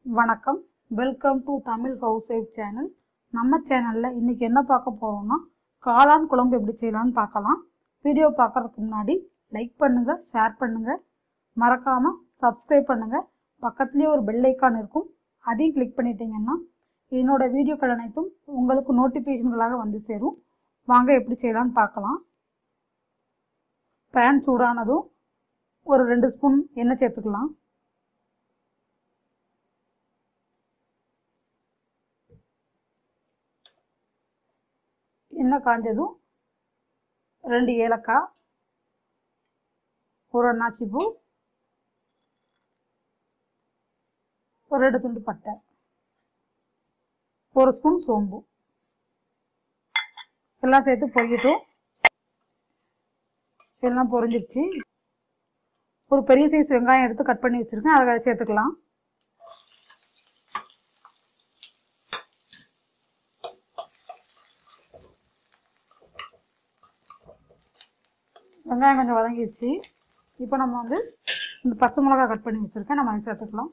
வணக்கம் welcome to Tamil housewife channel நம்ம சேனலில் இன்றைக்கி என்ன பார்க்க போகிறோம்னா காளான் குழம்பு எப்படி செய்யலாம்னு பார்க்கலாம் வீடியோ பார்க்குறதுக்கு முன்னாடி லைக் பண்ணுங்கள் ஷேர் பண்ணுங்கள் மறக்காமல் சப்ஸ்கிரைப் பண்ணுங்கள் பக்கத்துலேயே ஒரு பெல் ஐக்கான் இருக்கும் அதையும் கிளிக் பண்ணிட்டீங்கன்னா என்னோடய வீடியோக்கள் அனைத்தும் உங்களுக்கு நோட்டிஃபிகேஷன்களாக வந்து சேரும் வாங்க எப்படி செய்யலாம்னு பார்க்கலாம் பேன் சூடானதும் ஒரு ரெண்டு ஸ்பூன் எண்ணெய் சேர்த்துக்கலாம் எண்ணெய் காஞ்சதும் ரெண்டு ஏலக்காய் ஒரு அன்னாச்சி பூ ஒரு ரெண்டு துண்டு பட்டை ஒரு ஸ்பூன் சோம்பு எல்லாம் சேர்த்து பொரியட்டும் எல்லாம் பொரிஞ்சிருச்சு ஒரு பெரிய சைஸ் வெங்காயம் எடுத்து கட் பண்ணி வச்சுருக்கேன் அதை சேர்த்துக்கலாம் வெங்காயம் கொஞ்சம் வதங்கிடுச்சு இப்போ நம்ம வந்து இந்த பச்சை மிளகா கட் பண்ணி வச்சுருக்கேன் நம்ம அதை சேர்த்துக்கலாம்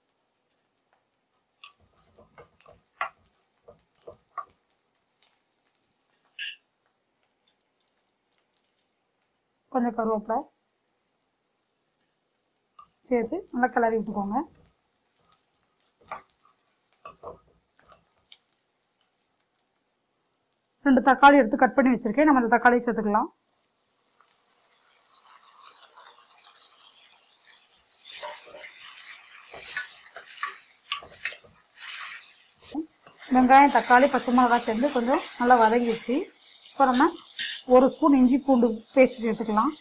கொஞ்சம் கருவேப்பிலை சேர்த்து நல்லா கிளறி விட்டுக்கோங்க ரெண்டு தக்காளி எடுத்து கட் பண்ணி வச்சுருக்கேன் நம்ம அந்த தக்காளி சேர்த்துக்கலாம் வெங்காயம் தக்காளி பச்சை மிளகாய் சேர்ந்து கொஞ்சம் நல்லா வதங்கிடுச்சு இப்போ நம்ம ஒரு ஸ்பூன் இஞ்சி பூண்டு பேஸ்ட் சேர்த்துக்கலாம்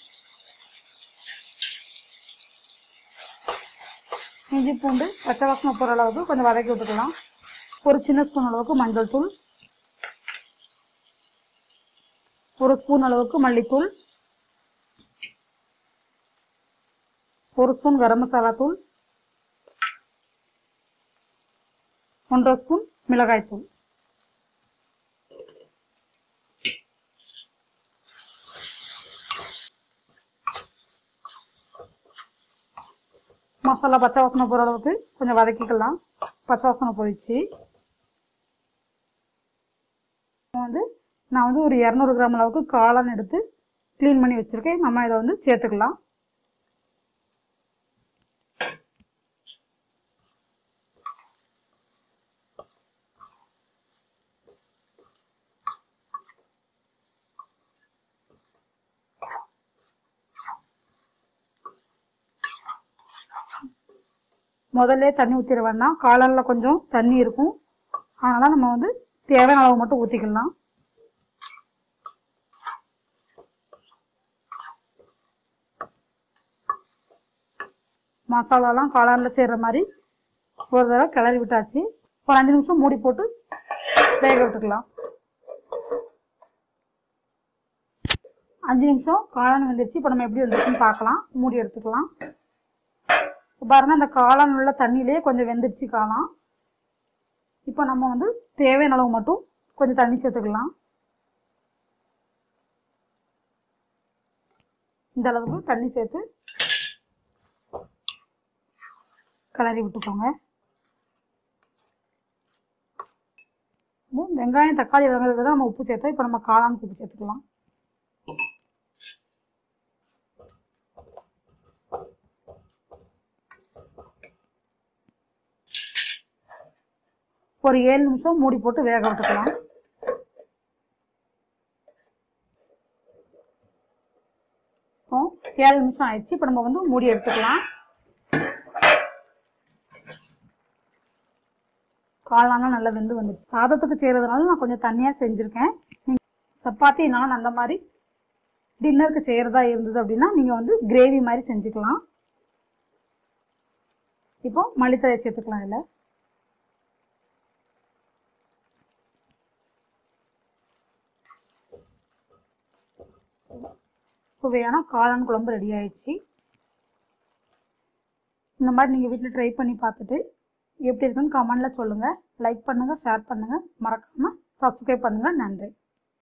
இஞ்சி பூண்டு பச்சை வாசனை போகிற அளவுக்கு கொஞ்சம் வதக்கி விட்டுக்கலாம் ஒரு சின்ன ஸ்பூன் அளவுக்கு மஞ்சள் தூள் ஒரு ஸ்பூன் அளவுக்கு மல்லித்தூள் ஒரு ஸ்பூன் கரம் மசாலா தூள் ஒன்றரை ஸ்பூன் மிளகாய்த்தூள் மசாலா பச்சை வாசனை போகிற அளவுக்கு கொஞ்சம் வதக்கிக்கலாம் பச்சை வாசனை போயிடுச்சு வந்து நான் வந்து ஒரு இரநூறு கிராம் அளவுக்கு காளான் எடுத்து க்ளீன் பண்ணி வச்சுருக்கேன் நம்ம இதை வந்து சேர்த்துக்கலாம் முதல்ல தண்ணி ஊற்றிட வேண்டாம் காளானில் கொஞ்சம் தண்ணி இருக்கும் அதனால் நம்ம வந்து தேவையான அளவு மட்டும் ஊற்றிக்கலாம் மசாலாலாம் காளானில் செய்கிற மாதிரி ஒரு தடவை கிளறி விட்டாச்சு ஒரு அஞ்சு நிமிஷம் மூடி போட்டு வேக விட்டுக்கலாம் அஞ்சு நிமிஷம் காளான் வந்துருச்சு இப்போ நம்ம எப்படி வந்துருச்சுன்னு பார்க்கலாம் மூடி எடுத்துக்கலாம் பாருங்க அந்த காளான் உள்ள தண்ணியிலேயே கொஞ்சம் வெந்துருச்சு காளான் இப்போ நம்ம வந்து தேவையான அளவு மட்டும் கொஞ்சம் தண்ணி சேர்த்துக்கலாம் இந்த அளவுக்கு தண்ணி சேர்த்து கிளறி விட்டுக்கோங்க வெங்காயம் தக்காளி வதங்கிறதுக்கு தான் நம்ம உப்பு சேர்த்தோம் இப்போ நம்ம காளானுக்கு உப்பு சேர்த்துக்கலாம் ஒரு ஏழு நிமிஷம் மூடி போட்டு வேக விட்டுக்கலாம் இப்போ ஏழு நிமிஷம் ஆயிடுச்சு இப்போ நம்ம வந்து மூடி எடுத்துக்கலாம் காளானா நல்லா வெந்து வந்துடுச்சு சாதத்துக்கு செய்கிறதுனால நான் கொஞ்சம் தண்ணியாக செஞ்சுருக்கேன் நீங்கள் சப்பாத்தி நான் அந்த மாதிரி டின்னருக்கு செய்கிறதா இருந்தது அப்படின்னா நீங்கள் வந்து கிரேவி மாதிரி செஞ்சுக்கலாம் இப்போ மல்லித்தலை சேர்த்துக்கலாம் இல்லை சுவையான காளான் குழம்பு ரெடி ஆயிடுச்சு இந்த மாதிரி நீங்கள் வீட்டில் ட்ரை பண்ணி பார்த்துட்டு எப்படி இருக்குன்னு கமெண்டில் சொல்லுங்கள் லைக் பண்ணுங்கள் ஷேர் பண்ணுங்கள் மறக்காமல் சப்ஸ்கிரைப் பண்ணுங்கள் நன்றி